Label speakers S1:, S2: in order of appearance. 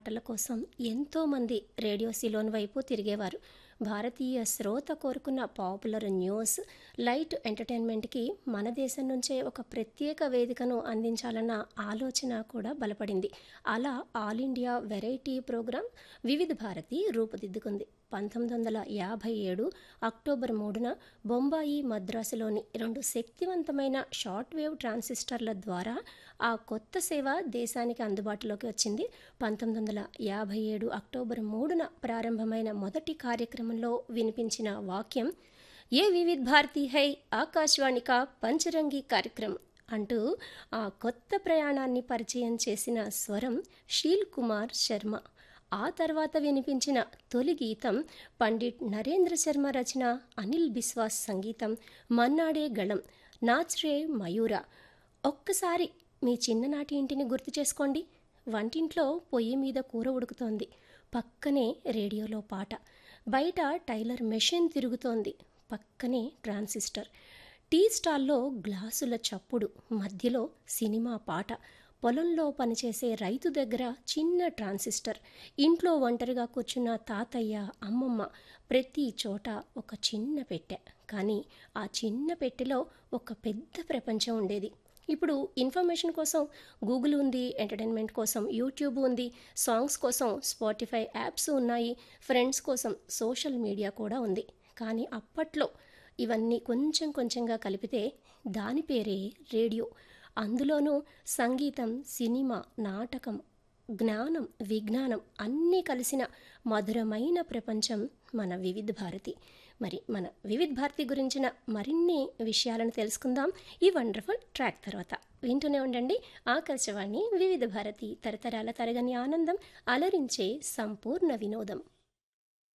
S1: పాటల కోసం ఎంతోమంది రేడియో సిలోన్ వైపు తిరిగేవారు భారతీయ శ్రోత కోరుకున్న పాపులర్ న్యూస్ లైట్ ఎంటర్టైన్మెంట్కి మన దేశం నుంచే ఒక ప్రత్యేక వేదికను అందించాలన్న ఆలోచన కూడా బలపడింది అలా ఆల్ ఇండియా వెరైటీ ప్రోగ్రాం వివిధ భారతి రూపుదిద్దుకుంది పంతొమ్మిది వందల యాభై ఏడు అక్టోబర్ మూడున బొంబాయి మద్రాసులోని రెండు శక్తివంతమైన షార్ట్ వేవ్ ట్రాన్సిస్టర్ల ద్వారా ఆ కొత్త సేవ దేశానికి అందుబాటులోకి వచ్చింది పంతొమ్మిది వందల యాభై ఏడు అక్టోబర్ మూడున ప్రారంభమైన మొదటి కార్యక్రమంలో వినిపించిన వాక్యం ఏ వివిధ్ భారతి హై ఆకాశవాణి కా పంచరంగి కార్యక్రమం అంటూ ఆ కొత్త ప్రయాణాన్ని పరిచయం చేసిన స్వరం షీల్ కుమార్ శర్మ ఆ తర్వాత వినిపించిన తొలి గీతం పండిట్ నరేంద్ర శర్మ రచన అనిల్ బిస్వాస్ సంగీతం మన్నాడే గళం నాచ్రే మయూర ఒక్కసారి మీ చిన్ననాటి ఇంటిని గుర్తు చేసుకోండి వంటింట్లో పొయ్యి మీద కూర ఉడుకుతోంది పక్కనే రేడియోలో పాట బయట టైలర్ మెషిన్ తిరుగుతోంది పక్కనే ట్రాన్సిస్టర్ టీ స్టాల్లో గ్లాసుల చప్పుడు మధ్యలో సినిమా పాట పొలంలో పనిచేసే రైతు దగ్గర చిన్న ట్రాన్సిస్టర్ ఇంట్లో ఒంటరిగా కూర్చున్న తాతయ్య అమ్మమ్మ ప్రతి చోట ఒక చిన్న పెట్టె కానీ ఆ చిన్న పెట్టెలో ఒక పెద్ద ప్రపంచం ఉండేది ఇప్పుడు ఇన్ఫర్మేషన్ కోసం గూగుల్ ఉంది ఎంటర్టైన్మెంట్ కోసం యూట్యూబ్ ఉంది సాంగ్స్ కోసం స్పాటిఫై యాప్స్ ఉన్నాయి ఫ్రెండ్స్ కోసం సోషల్ మీడియా కూడా ఉంది కానీ అప్పట్లో ఇవన్నీ కొంచెం కొంచెంగా కలిపితే దాని పేరే రేడియో అందులోనూ సంగీతం సినిమా నాటకం జ్ఞానం విజ్ఞానం అన్నీ కలిసిన మధురమైన ప్రపంచం మన వివిధ భారతి మరి మన వివిధ భారతి గురించిన మరిన్ని విషయాలను తెలుసుకుందాం ఈ వండర్ఫుల్ ట్రాక్ తర్వాత వింటూనే ఉండండి ఆకాశవాణి వివిధ భారతి తరతరాల తరగని ఆనందం అలరించే సంపూర్ణ వినోదం